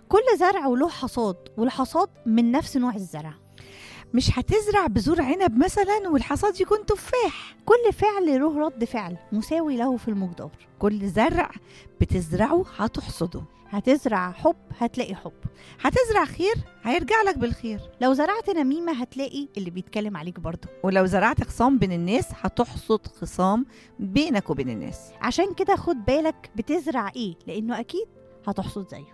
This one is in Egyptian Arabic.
كل زرع وله حصاد والحصاد من نفس نوع الزرع مش هتزرع بذور عنب مثلا والحصاد يكون تفاح كل فعل له رد فعل مساوي له في المقدار كل زرع بتزرعه هتحصده هتزرع حب هتلاقي حب هتزرع خير هيرجع لك بالخير لو زرعت نميمة هتلاقي اللي بيتكلم عليك برضه ولو زرعت خصام بين الناس هتحصد خصام بينك وبين الناس عشان كده خد بالك بتزرع ايه لانه اكيد هتحصد زيه